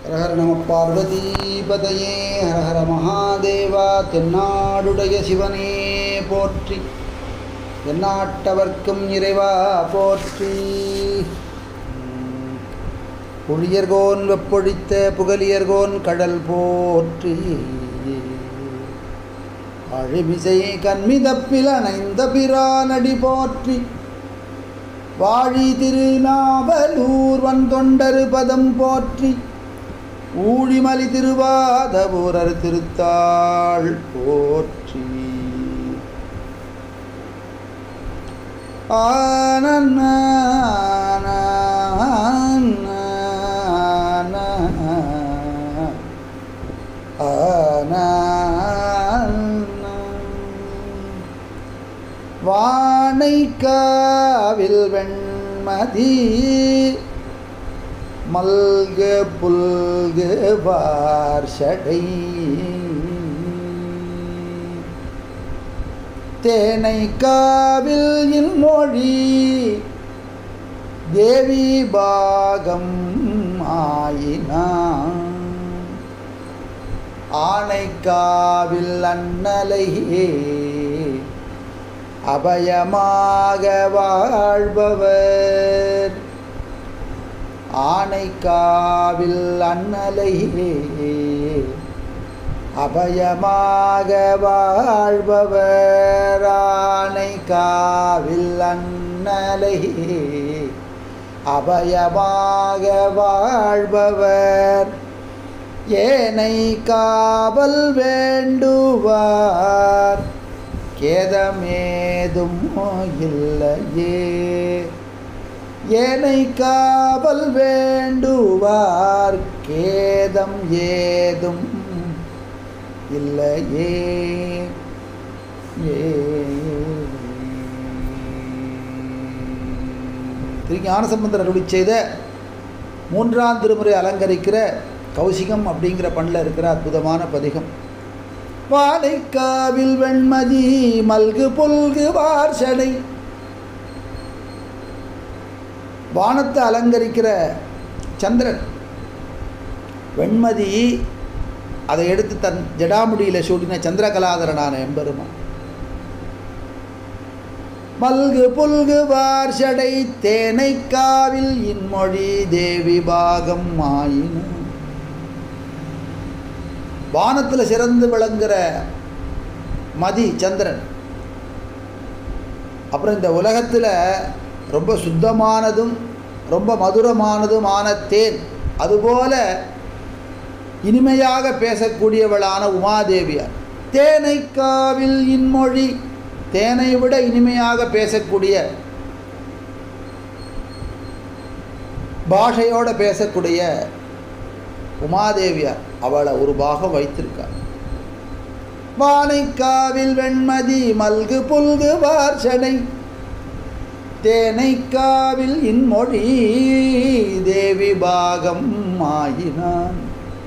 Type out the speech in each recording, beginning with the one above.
ஹரஹர நம பார்வதீபதையே ஹரஹர மகாதேவா தென்னாடுடைய சிவனே போற்றி எந்நாட்டவர்க்கும் இறைவா போற்றி புளியர்கோன் வெப்பொழித்த புகலியர்கோன் கடல் போற்றி அழிமிசை கண்மிதப்பில் அணைந்த பிரானடி போற்றி வாழி திருநாவலூர் வந்தொண்டரு பதம் போற்றி ஊழிமலி திருவாதபூரர் திருத்தாள் போற்றி ஆனன்ன வானைக்காவில் வெண்மதி மல்க புல்கு பார்ஷடை தேனை காவில் இன்மொழி தேவி பாகம் ஆயினான் ஆனைக்காவில் அண்ணலையே அபயமாக வாழ்பவர் ஆனைக்காவில் அண்ணலையே அபயமாக வாழ்பவர் ஆனைக்காவில் அண்ணலையே அபயமாக வாழ்பவர் ஏனை காவல் வேண்டுவார் கேதமேதும் இல்லையே ஏனை காவல் வேண்டுவார் கேதம் ஏதும் இல்லையே ஏ திரு ஞானசம்பந்தர் அருளி செய்த மூன்றாம் திருமுறை அலங்கரிக்கிற கௌசிகம் அப்படிங்கிற பண்ணில் இருக்கிற அற்புதமான பதிகம் வாழைக்காவில் வெண்மதி மல்கு புல்கு வார்சடை வானத்தை அலங்கரிக்கிற சந்திரன் வெண்மதி அதை எடுத்து தன் ஜடாமுடியில் சூடின சந்திரகலாதரனான எம்பெருமான் மல்கு புல்கு வார்ஷடை தேனைக்காவில் இன்மொழி தேவி பாகம் ஆயின வானத்தில் சிறந்து விளங்குகிற மதி சந்திரன் அப்புறம் இந்த உலகத்தில் ரொம்ப சுத்தமானதும் ரொம்ப மதுரமானதுமான தேன் அதுபோல இனிமையாக பேசக்கூடியவளான உமாதேவியார் தேனைக்காவில் இன்மொழி தேனை விட இனிமையாக பேசக்கூடிய பாஷையோடு பேசக்கூடிய உமாதேவியார் அவளை ஒரு பாகம் வைத்திருக்கார் வானைக்காவில் வெண்மதி மல்கு புல்கு வார்ச்சனை தேனைக்காவில் இன்மொழி தேவி பாகம் ஆயினான்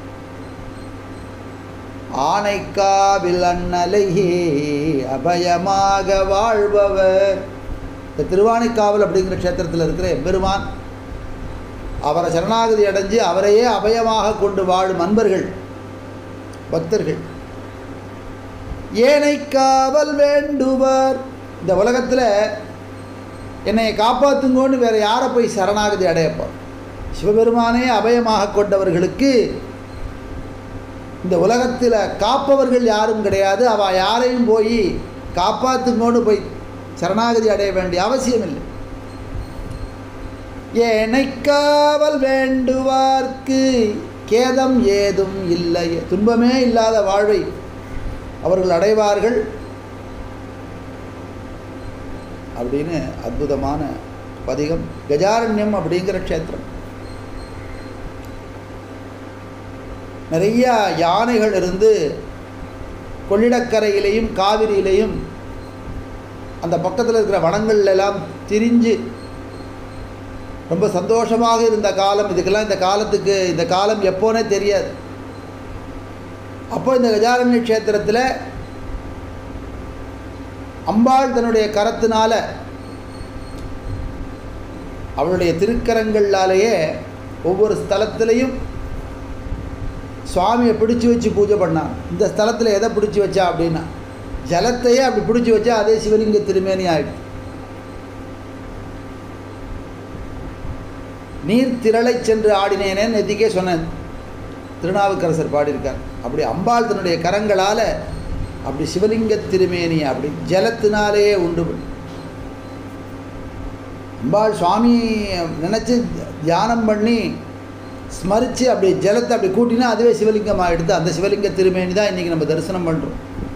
ஆனைக்காவில் அண்ணலையே அபயமாக வாழ்பவர் இந்த திருவானைக்காவல் அப்படிங்கிற க்ஷேத்திரத்தில் இருக்கிற எம்பெருமான் அவரை சரணாகதி அடைஞ்சு அவரையே அபயமாக கொண்டு வாழும் அன்பர்கள் பக்தர்கள் ஏனை காவல் வேண்டுவர் இந்த உலகத்தில் என்னை காப்பாற்றுங்கோன்னு வேறு யாரை போய் சரணாகதி அடையப்பார் சிவபெருமானே அபயமாக கொண்டவர்களுக்கு இந்த உலகத்தில் காப்பவர்கள் யாரும் கிடையாது அவள் யாரையும் போய் காப்பாற்றுங்கோன்னு போய் சரணாகதி அடைய வேண்டிய அவசியம் இல்லை ஏனை காவல் வேண்டுவார்க்கு கேதம் ஏதும் இல்லை துன்பமே இல்லாத வாழ்வை அவர்கள் அடைவார்கள் அப்படின்னு அற்புதமான பதிகம் கஜாரண்யம் அப்படிங்கிற க்ஷேத்திரம் நிறைய யானைகள் இருந்து கொள்ளிடக்கரையிலையும் காவிரியிலையும் அந்த பக்கத்தில் இருக்கிற வனங்கள்ல எல்லாம் திரிஞ்சு ரொம்ப சந்தோஷமாக இருந்த காலம் இதுக்கெல்லாம் இந்த காலத்துக்கு இந்த காலம் எப்போனே தெரியாது அப்போ இந்த கஜாரண்ய க்ஷேத்திரத்தில் அம்பாள் தன்னுடைய கரத்தினால அவளுடைய திருக்கரங்களாலேயே ஒவ்வொரு ஸ்தலத்திலையும் சுவாமியை பிடிச்சி வச்சு பூஜை பண்ணான் இந்த ஸ்தலத்தில் எதை பிடிச்சி வச்சா அப்படின்னா ஜலத்தையே அப்படி பிடிச்சி வச்சா அதே சிவலிங்க திருமேனி ஆயிடுது நீர் திரளை சென்று ஆடினேனே நெத்திக்கே சொன்னேன் திருநாவுக்கரசர் பாடியிருக்கார் அப்படி அம்பாள் தன்னுடைய கரங்களால் அப்படி சிவலிங்க திருமேனி அப்படி ஜலத்தினாலேயே உண்டு பண்ணி அம்பாள் சுவாமி நினச்சி தியானம் பண்ணி ஸ்மரித்து அப்படி ஜலத்தை அப்படி கூட்டினா அதுவே சிவலிங்கம் ஆகிடுது அந்த சிவலிங்க திருமேனி தான் இன்றைக்கி நம்ம தரிசனம் பண்ணுறோம்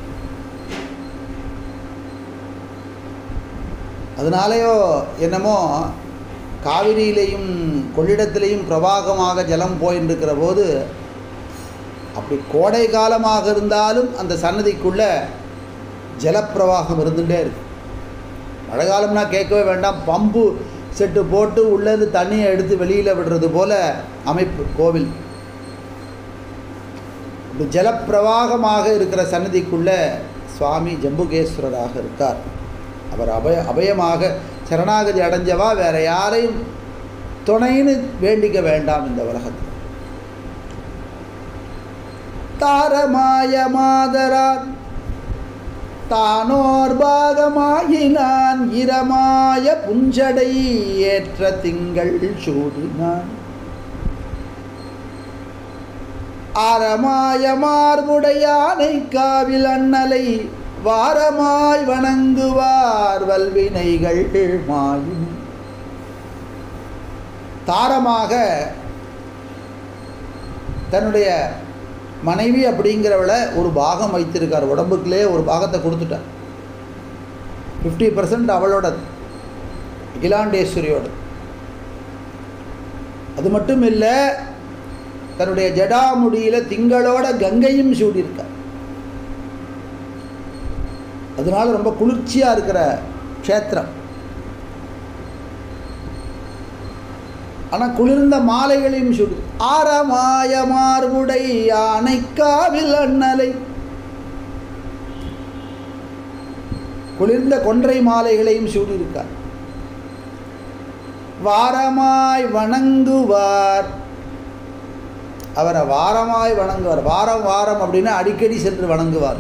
அதனாலேயோ என்னமோ காவிரியிலையும் கொள்ளிடத்திலையும் பிரவாகமாக ஜலம் போயின்னு இருக்கிற போது அப்படி கோடை காலமாக இருந்தாலும் அந்த சன்னதிக்குள்ளே ஜலப்பிரவாகம் இருந்துகிட்டே இருக்கு மழை காலம்னா கேட்கவே வேண்டாம் பம்பு செட்டு போட்டு உள்ளேருந்து தண்ணியை எடுத்து வெளியில் விடுறது போல அமைப்பு கோவில் இப்படி ஜலப்பிரவாகமாக இருக்கிற சன்னதிக்குள்ளே சுவாமி ஜம்புகேஸ்வரராக இருக்கார் அவர் அபய அபயமாக சரணாகதி அடைஞ்சவா வேற யாரையும் துணைன்னு வேண்டிக்க வேண்டாம் இந்த உலகத்தில் தாரமாய மாதரான் தானோர் பாகமாயினான் இரமாய புஞ்சடை ஏற்ற திங்கள் சூடினான் ஆரமாய மார்புடையானை காவில் அண்ணலை வாரமாய் வணங்குவார் வல்வினைகள் மாயும் தாரமாக தன்னுடைய மனைவி அப்படிங்கிறவளை ஒரு பாகம் வைத்திருக்கார் உடம்புக்குள்ளே ஒரு பாகத்தை கொடுத்துட்டார் ஃபிஃப்டி பர்சன்ட் அவளோட அகிலாண்டேஸ்வரியோட அது மட்டும் இல்லை தன்னுடைய ஜடாமுடியில் திங்களோட கங்கையும் சூடியிருக்கார் அதனால ரொம்ப குளிர்ச்சியாக இருக்கிற க்ஷேத்திரம் ஆனால் குளிர்ந்த மாலைகளையும் சுடு ஆரமாய மார்புடை யானைக்காவில் அண்ணலை குளிர்ந்த கொன்றை மாலைகளையும் சூடியிருக்கார் வாரமாய் வணங்குவார் அவரை வாரமாய் வணங்குவார் வாரம் வாரம் அப்படின்னா அடிக்கடி சென்று வணங்குவார்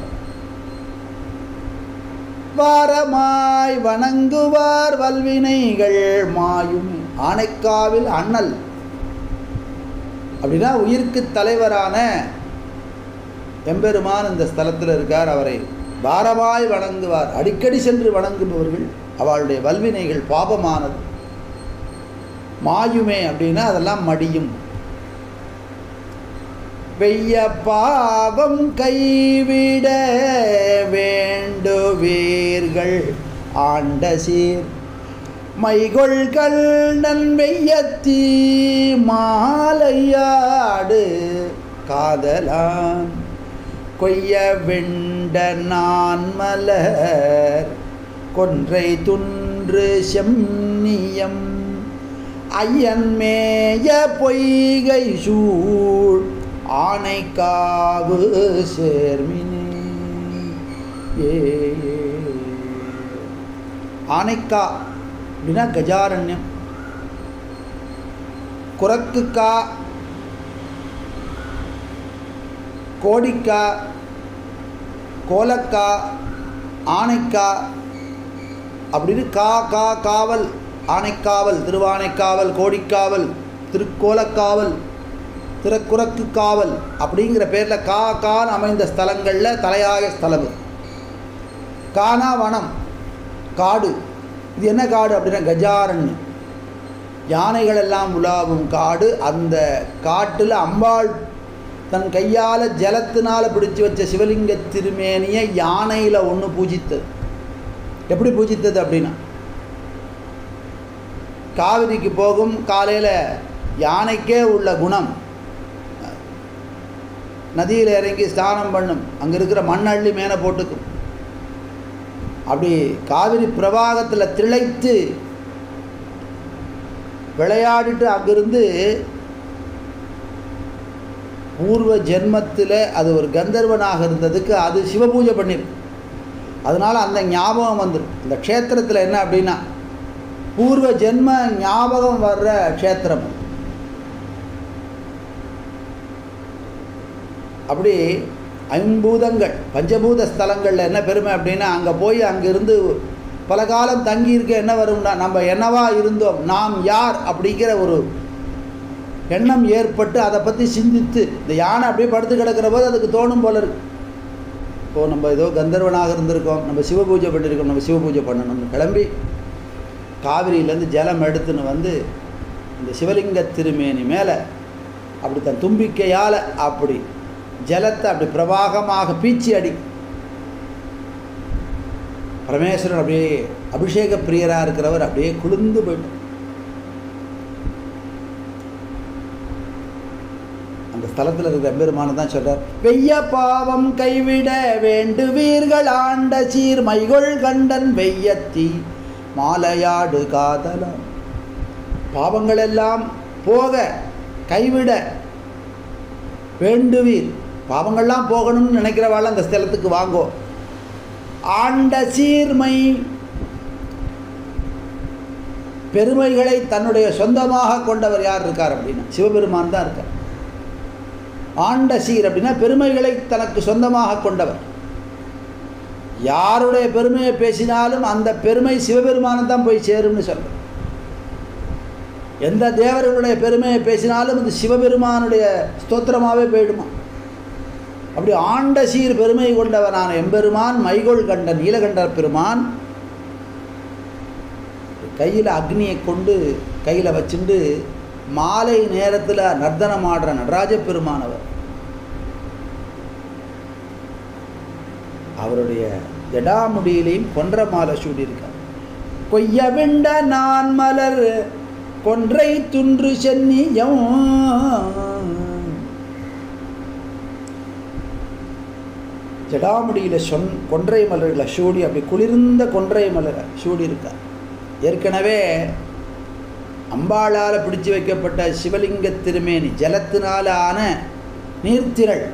வாரமாய் வணங்குவார் வல்வினைகள் மாயுமே ஆனைக்காவில் அண்ணல் அப்படின்னா உயிருக்கு தலைவரான எம்பெருமான் இந்த ஸ்தலத்தில் இருக்கார் அவரை வாரமாய் வணங்குவார் அடிக்கடி சென்று வணங்குபவர்கள் அவளுடைய வல்வினைகள் பாபமானது மாயுமே அப்படின்னா அதெல்லாம் மடியும் வெய்ய பாவம் கைவிட வேண்டுவீர்கள் ஆண்ட சீர் மைகொள்கள் நன்வெய்யத்தீ மாலையாடு காதலான் கொய்ய வெண்ட நான் மலர் கொன்றை துன்று செம்னியம் ஐயன்மேய பொய்கை சூழ் ஆனைக்காவு சேர்மினே ஏ ஆனைக்கா அப்படின்னா கஜாரண்யம் குரக்குக்கா கோடிக்கா கோலக்கா ஆனைக்கா அப்படின்னு கா கா காவல் ஆனைக்காவல் திருவானைக்காவல் கோடிக்காவல் திருக்கோலக்காவல் திருக்குறக்கு காவல் அப்படிங்கிற பேரில் கா கான் அமைந்த ஸ்தலங்களில் தலையாய ஸ்தலம் இது கானா வனம் காடு இது என்ன காடு அப்படின்னா கஜாரண்யம் யானைகள் எல்லாம் உலாவும் காடு அந்த காட்டில் அம்பாள் தன் கையால் ஜலத்தினால் பிடிச்சி வச்ச சிவலிங்க திருமேனியை யானையில் ஒன்று பூஜித்தது எப்படி பூஜித்தது அப்படின்னா காவிரிக்கு போகும் காலையில் யானைக்கே உள்ள குணம் நதியில் இறங்கி ஸ்நானம் பண்ணும் அங்கே இருக்கிற மண் அள்ளி மேலே போட்டுக்கும் அப்படி காவிரி பிரவாகத்தில் திளைத்து விளையாடிட்டு அங்கிருந்து பூர்வ ஜென்மத்தில் அது ஒரு கந்தர்வனாக இருந்ததுக்கு அது சிவபூஜை பண்ணிருக்கு அதனால் அந்த ஞாபகம் வந்துடும் இந்த க்ஷேத்திரத்தில் என்ன அப்படின்னா பூர்வ ஜென்ம ஞாபகம் வர்ற க்ஷேத்திரம் அப்படி ஐம்பூதங்கள் பஞ்சபூத ஸ்தலங்களில் என்ன பெருமை அப்படின்னா அங்கே போய் அங்கிருந்து பல காலம் தங்கி இருக்க என்ன வரும்னா நம்ம என்னவா இருந்தோம் நாம் யார் அப்படிங்கிற ஒரு எண்ணம் ஏற்பட்டு அதை பற்றி சிந்தித்து இந்த யானை அப்படியே படுத்து கிடக்கிற போது அதுக்கு தோணும் போல இருக்கு இப்போது நம்ம ஏதோ கந்தர்வனாக இருந்திருக்கோம் நம்ம சிவ பூஜை பண்ணியிருக்கோம் நம்ம சிவ பூஜை பண்ணணும்னு கிளம்பி காவிரியிலேருந்து ஜலம் எடுத்துன்னு வந்து இந்த சிவலிங்க திருமேனி மேலே அப்படி தன் தும்பிக்கையால் அப்படி ஜலத்தை அப்படி பிரவாகமாக பீச்சி அடி பரமேஸ்வரன் அப்படியே அபிஷேக பிரியராக இருக்கிறவர் அப்படியே குளிர்ந்து போயிட்டு அந்த ஸ்தலத்தில் இருக்கிற எம்பெருமானு தான் சொல்கிறார் வெய்ய பாவம் கைவிட வேண்டுவீர்கள் ஆண்ட சீர் மைகொள் கண்டன் வெய்யத்தி மாலையாடு காதலாம் பாவங்கள் எல்லாம் போக கைவிட வேண்டுவீர் பாவங்கள்லாம் போகணும்னு நினைக்கிறவாள் அந்த ஸ்தலத்துக்கு வாங்கோ ஆண்ட சீர்மை பெருமைகளை தன்னுடைய சொந்தமாக கொண்டவர் யார் இருக்கார் அப்படின்னா சிவபெருமான் தான் இருக்கார் ஆண்ட சீர் அப்படின்னா பெருமைகளை தனக்கு சொந்தமாக கொண்டவர் யாருடைய பெருமையை பேசினாலும் அந்த பெருமை சிவபெருமானம் தான் போய் சேரும்னு சொல்கிறேன் எந்த தேவர்களுடைய பெருமையை பேசினாலும் அது சிவபெருமானுடைய ஸ்தோத்திரமாகவே போயிடுமா அப்படி ஆண்ட சீர் பெருமை கொண்டவனான எம்பெருமான் மைகோள் கண்ட நீலகண்டர் பெருமான் கையில் அக்னியை கொண்டு கையில் வச்சுண்டு மாலை நேரத்தில் நர்த்தனம் ஆடுற நடராஜ பெருமானவர் அவருடைய ஜடாமுடியிலையும் கொன்ற மாலை சூடியிருக்கார் கொய்ய விண்ட நான் மலர் கொன்றை துன்று சென்னியம் ஜடாமுடியில் சொன் கொன்றை மலர்களை சூடி அப்படி குளிர்ந்த கொன்றை மலரை சூடி இருக்கார் ஏற்கனவே அம்பாளால் பிடிச்சு வைக்கப்பட்ட சிவலிங்க திருமேனி ஜலத்தினால ஆன நீர்த்திரள்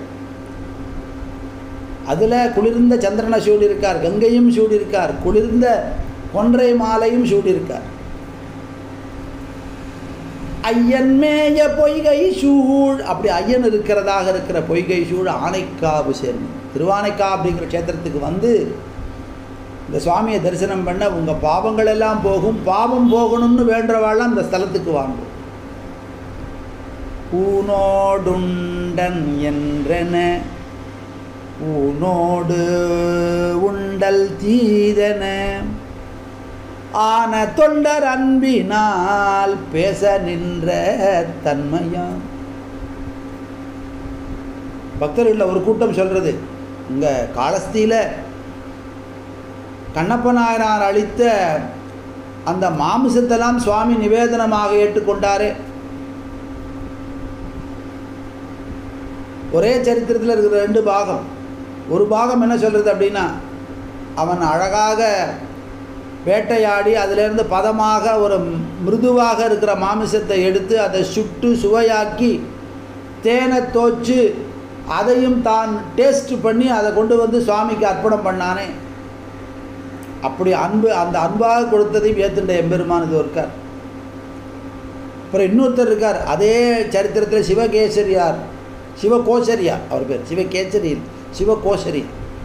அதில் குளிர்ந்த சந்திரனை சூடியிருக்கார் கங்கையும் சூடியிருக்கார் குளிர்ந்த கொன்றை மாலையும் சூடியிருக்கார் ஐயன் மேய பொய்கை சூழ் அப்படி ஐயன் இருக்கிறதாக இருக்கிற பொய்கை சூழ் ஆனைக்காவு சேர்ந்து திருவானைக்கா அப்படிங்கிற க்ஷேத்திரத்துக்கு வந்து இந்த சுவாமியை தரிசனம் பண்ண உங்கள் பாவங்கள் எல்லாம் போகும் பாவம் போகணும்னு வேண்டவாள்லாம் இந்த ஸ்தலத்துக்கு வாங்கும் ஊனோடுண்டன் என்றென ஊனோடு உண்டல் தீதன ஆன தொண்டர் அன்பினால் பேச நின்ற தன்மையாம் பக்தர்களில் ஒரு கூட்டம் சொல்கிறது இங்கே காலஸ்தியில் கண்ணப்ப நாயனார் அளித்த அந்த மாமிசத்தெல்லாம் சுவாமி நிவேதனமாக ஏற்றுக்கொண்டாரே ஒரே சரித்திரத்தில் இருக்கிற ரெண்டு பாகம் ஒரு பாகம் என்ன சொல்கிறது அப்படின்னா அவன் அழகாக வேட்டையாடி அதிலிருந்து பதமாக ஒரு மிருதுவாக இருக்கிற மாமிசத்தை எடுத்து அதை சுட்டு சுவையாக்கி தேனை தோச்சு அதையும் தான் டேஸ்ட் பண்ணி அதை கொண்டு வந்து சுவாமிக்கு அர்ப்பணம் பண்ணானே அப்படி அன்பு அந்த அன்பாக கொடுத்ததையும் ஏத்துண்ட எம்பெருமான் இது இருக்கார் அப்புறம் இன்னொருத்தர் இருக்கார் அதே சரித்திரத்தில் சிவகேசரியார் சிவகோசரியார் அவர் பேர் சிவகேசரி சிவகோசரி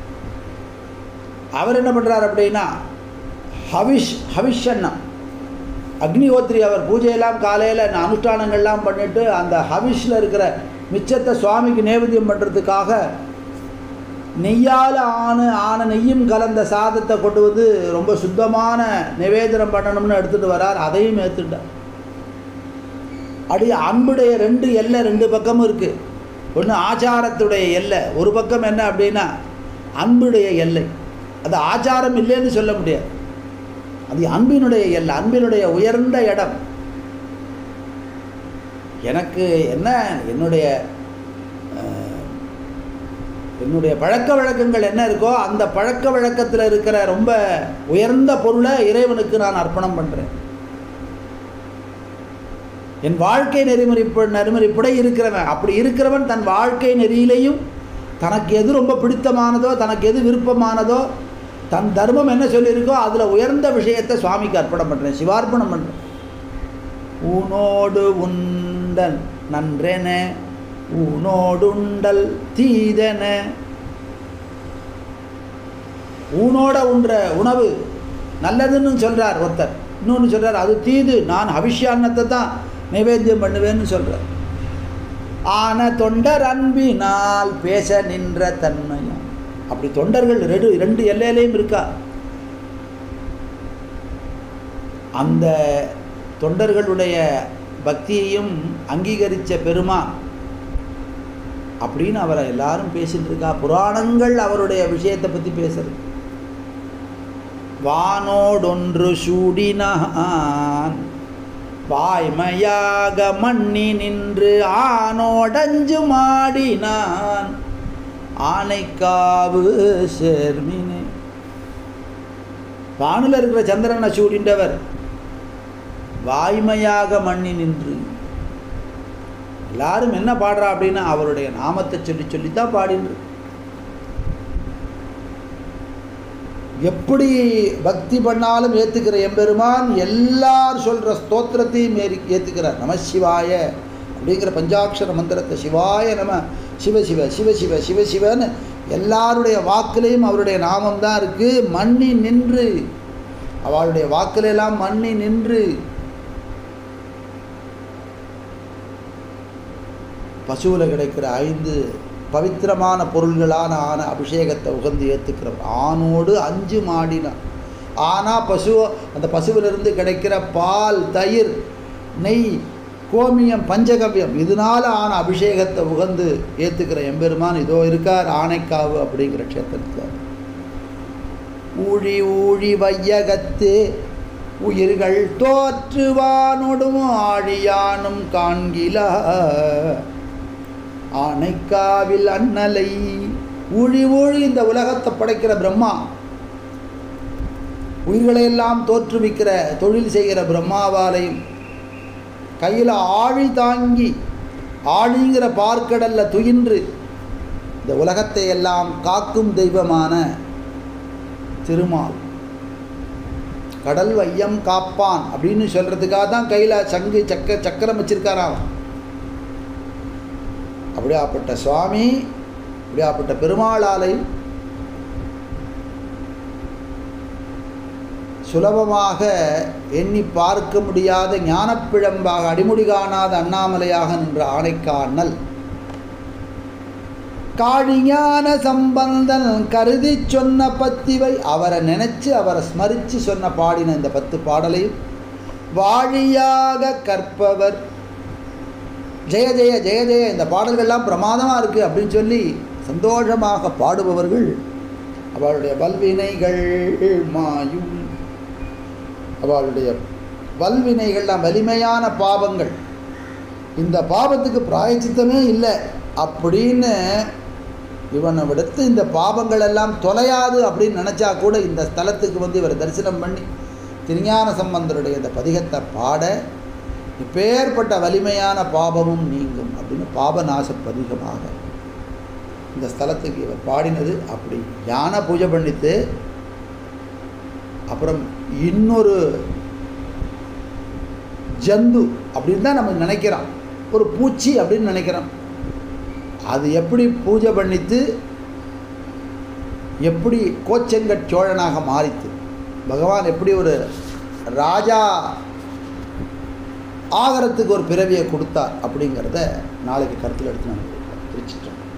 அவர் என்ன பண்ணுறார் அப்படின்னா ஹவிஷ் ஹவிஷன்னம் அக்னிஹோத்ரி அவர் பூஜையெல்லாம் காலையில் அனுஷ்டானங்கள்லாம் பண்ணிவிட்டு அந்த ஹவிஷில் இருக்கிற மிச்சத்தை சுவாமிக்கு நேவேத்தியம் பண்ணுறதுக்காக நெய்யால் ஆன ஆன நெய்யும் கலந்த சாதத்தை கொண்டு வந்து ரொம்ப சுத்தமான நிவேதனம் பண்ணணும்னு எடுத்துகிட்டு வரார் அதையும் ஏற்றுட்டார் அப்படி அன்புடைய ரெண்டு எல்லை ரெண்டு பக்கமும் இருக்குது ஒன்று ஆச்சாரத்துடைய எல்லை ஒரு பக்கம் என்ன அப்படின்னா அன்புடைய எல்லை அது ஆச்சாரம் இல்லைன்னு சொல்ல முடியாது அது அன்பினுடைய எல்லை அன்பினுடைய உயர்ந்த இடம் எனக்கு என்ன என்னுடைய என்னுடைய பழக்க வழக்கங்கள் என்ன இருக்கோ அந்த பழக்க வழக்கத்தில் இருக்கிற ரொம்ப உயர்ந்த பொருளை இறைவனுக்கு நான் அர்ப்பணம் பண்ணுறேன் என் வாழ்க்கை நெறிமுறை நெறிமுறைப்படை இருக்கிறவன் அப்படி இருக்கிறவன் தன் வாழ்க்கை நெறியிலையும் தனக்கு எது ரொம்ப பிடித்தமானதோ தனக்கு எது விருப்பமானதோ தன் தர்மம் என்ன சொல்லியிருக்கோ அதில் உயர்ந்த விஷயத்தை சுவாமிக்கு அர்ப்பணம் பண்ணுறேன் சிவார்ப்பணம் பண்ணுறேன் ஊனோடு உண்டன் நன்றென ஊனோடுண்டல் தீதன ஊனோட உண்ற உணவு நல்லதுன்னு சொல்கிறார் ஒருத்தர் இன்னொன்று சொல்கிறார் அது தீது நான் அபிஷியான்னத்தை தான் நைவேத்தியம் பண்ணுவேன்னு சொல்கிறார் ஆன தொண்டர் அன்பினால் பேச நின்ற தன்மையம் அப்படி தொண்டர்கள் ரெண்டு ரெண்டு எல்லையிலையும் இருக்கா அந்த தொண்டர்களுடைய பக்தியையும் அங்கீகரித்த பெருமான் அப்படின்னு அவரை எல்லாரும் பேசிட்டு இருக்கா புராணங்கள் அவருடைய விஷயத்தை பற்றி பேசுறது வானோடொன்று சூடினான் வாய்மையாக மண்ணி நின்று ஆனோடஞ்சு மாடினான் ஆனைக்காவு சேர்மினே வானில் இருக்கிற சந்திரனை சூடின்றவர் வாய்மையாக மண்ணி நின்று எல்லாரும் என்ன பாடுறா அப்படின்னா அவருடைய நாமத்தை சொல்லி சொல்லித்தான் பாடின்று எப்படி பக்தி பண்ணாலும் ஏற்றுக்கிற எம்பெருமான் எல்லார் சொல்கிற ஸ்தோத்திரத்தையும் ஏறி ஏற்றுக்கிறார் நம சிவாய அப்படிங்கிற பஞ்சாட்சர மந்திரத்தை சிவாய நம சிவ சிவ சிவ சிவ சிவ சிவன்னு எல்லாருடைய வாக்குலேயும் அவருடைய நாமம் தான் இருக்குது மண்ணி நின்று அவளுடைய வாக்குலெல்லாம் மண்ணி நின்று பசுவில் கிடைக்கிற ஐந்து பவித்திரமான பொருள்களான ஆன அபிஷேகத்தை உகந்து ஏற்றுக்கிறவர் ஆணோடு அஞ்சு மாடினான் ஆனால் பசு அந்த பசுவிலிருந்து கிடைக்கிற பால் தயிர் நெய் கோமியம் பஞ்சகவ்யம் இதனால ஆன அபிஷேகத்தை உகந்து ஏற்றுக்கிற எம்பெருமான் இதோ இருக்கார் ஆனைக்காவு அப்படிங்கிற க்ஷேத்திரத்தில் ஊழி ஊழி வையகத்து உயிர்கள் தோற்றுவானொடும் ஆழியானும் காண்கிலா ஆனைக்காவில் அண்ணலை ஊழி ஊழி இந்த உலகத்தை படைக்கிற பிரம்மா உயிர்களையெல்லாம் தோற்றுவிக்கிற தொழில் செய்கிற பிரம்மாவாலையும் கையில் ஆழி தாங்கி ஆழிங்கிற பார்க்கடலில் துயின்று இந்த உலகத்தை எல்லாம் காக்கும் தெய்வமான திருமால் கடல் வையம் காப்பான் அப்படின்னு சொல்கிறதுக்காக தான் கையில் சங்கு சக்க சக்கரம் வச்சிருக்காராம் அப்படியாப்பட்ட சுவாமி அப்படியாப்பட்ட பெருமாளாலை சுலபமாக எண்ணி பார்க்க முடியாத ஞானப்பிழம்பாக அடிமுடி காணாத அண்ணாமலையாக நின்ற ஆணைக்கானல் காழிஞான சம்பந்தன் கருதி சொன்ன பத்திவை அவரை நினைச்சு அவரை ஸ்மரித்து சொன்ன பாடின இந்த பத்து பாடலையும் வாழியாக கற்பவர் ஜெய ஜெய ஜெய ஜெய இந்த பாடல்கள்லாம் பிரமாதமாக இருக்குது அப்படின்னு சொல்லி சந்தோஷமாக பாடுபவர்கள் அவளுடைய வல்வினைகள் மாயும் அவளுடைய வல்வினைகள்லாம் வலிமையான பாவங்கள் இந்த பாவத்துக்கு பிராயச்சித்தமே இல்லை அப்படின்னு இவனை விடுத்து இந்த பாவங்கள் எல்லாம் தொலையாது அப்படின்னு நினச்சா கூட இந்த ஸ்தலத்துக்கு வந்து இவர் தரிசனம் பண்ணி திருஞான சம்பந்தருடைய இந்த பதிகத்தை பாட இப்பேற்பட்ட வலிமையான பாபமும் நீங்கும் அப்படின்னு பாபநாச பதிகமாக இந்த ஸ்தலத்துக்கு இவர் பாடினது அப்படி யானை பூஜை பண்ணித்து அப்புறம் இன்னொரு ஜந்து அப்படின்னு தான் நம்ம நினைக்கிறோம் ஒரு பூச்சி அப்படின்னு நினைக்கிறோம் அது எப்படி பூஜை பண்ணித்து எப்படி கோச்செங்கட் சோழனாக மாறித்து பகவான் எப்படி ஒரு ராஜா ஆகரத்துக்கு ஒரு பிறவியை கொடுத்தார் அப்படிங்கிறத நாளைக்கு கருத்தில் எடுத்து நம்ம திருச்சிட்டோம்